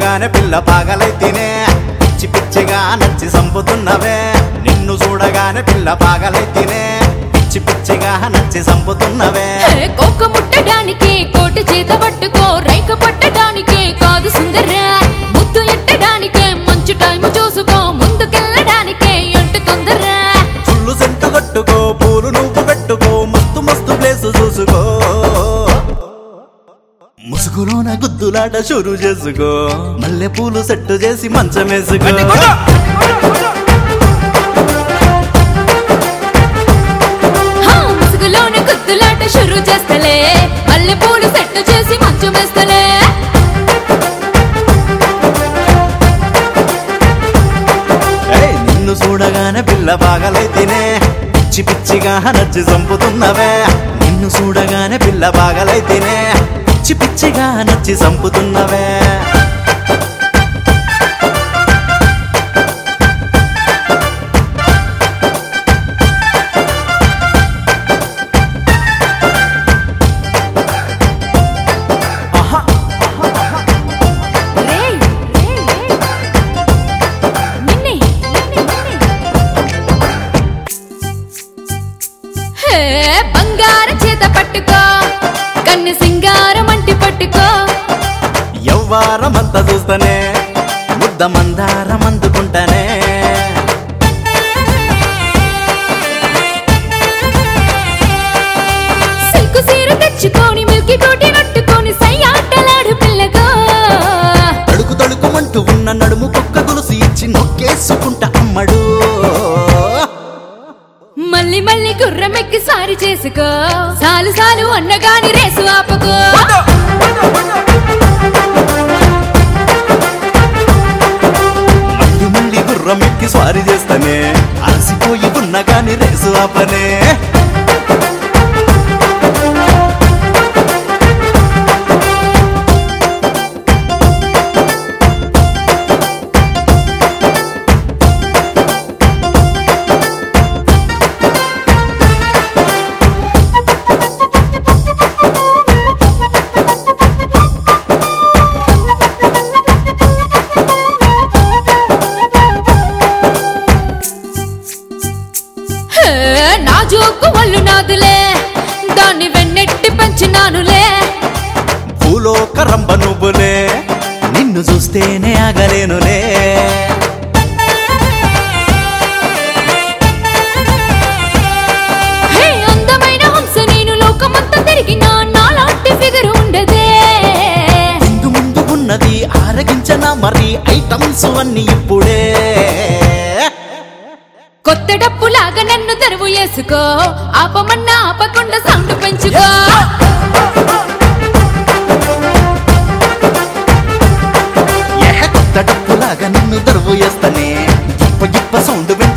చూడగానే పిల్ల పాగలైతేనే పిచ్చి పిచ్చిగా నచ్చి సంపుతున్నవే నిన్ను చూడగానే పిల్ల పాగలైతేనే పిచ్చి పిచ్చిగా నచ్చి సంపుతున్నవే ఏ కోక ముట్టడానికి కోటి చేత పట్టుకో రైక పట్టడానికి కాదు సుందర్రా ముద్దు ఎట్టడానికే మంచి టైం చూసుకో ముందుకెళ్ళడానికే ఎంటు తొందర్రా ఫుల్లు సెంటు కట్టుకో పూలు నువ్వు పెట్టుకో మస్తు మస్తు ప్లేస్ చూసుకో ముసుగులోన గుద్దులాట షురు చేసుకో మల్లె పూలు సెట్టు చేసి మంచం వేసుకో హా, ముసుగులోనే గుద్దులాట షురు చేస్తలే మల్లె పూలు సెట్ చేసి మంచం వేస్తలే ఏయ్, నిన్ను చూడగానే పిల్ల బాగలైతేనే పిచ్చి పిచ్చిగా నచ్చి చంపుతున్నవే నిన్ను చూడగానే పిల్ల బాగలైతేనే పిచ్చి పిచ్చిగా నచ్చి చంపుతున్నవే ఆహా రేయ్, రేయ్, రేయ్. నిన్నే, నిన్నే, నిన్నే. హే, బంగారం చేత పట్టుకో కన్ను సింగారం అంటి పట్టుకో యవ్వారమంతా చూస్తనే ముద్ద మందారం అందుకుంటానే సిల్కు సీర తెచ్చుకొని మిల్కి తోటి నట్టుకొని సయ్యాటలాడు పిల్లగో తడుకు తడుకుమంటూ ఉన్న నడుము కుక్క గొలుసు ఇచ్చి నొక్కేసుకుంటా అమ్మడు మళ్ళీ మళ్ళీ గుర్రమెక్కి సారి చేసుకో సాలు సాలు అన్నగాని రేసు ఆపకో మళ్ళీ మళ్ళీ గుర్రం ఎక్కి స్వారీ చేస్తానే అలసిపోయి ఉన్న గాని రేసు ఆపనే హే, నా జోకు ఒళ్ళు నాదులే దాన్ని వెన్నెట్టి పెంచినానులే భూలోక రంబ నువ్వులే నిన్ను చూస్తేనే ఆగలేనులే హే అందమైన హంస నేను లోకమంతా తిరిగినా నాలాంటి ఫిగర్ ఉండదే ముందు ముందు ఉన్నది ఆరగించనా మరి ఐటమ్స్ అన్ని ఇప్పుడే కొత్త డప్పులాగా నన్ను తెరువు వేసుకో ఆపమన్నా ఆపకుండా సౌండ్ పెంచుకో ఏ కొత్త డప్పులాగా నిన్ను దరువు వేస్తనే ఇప్ప ఇప్ప సౌండ్ విన్న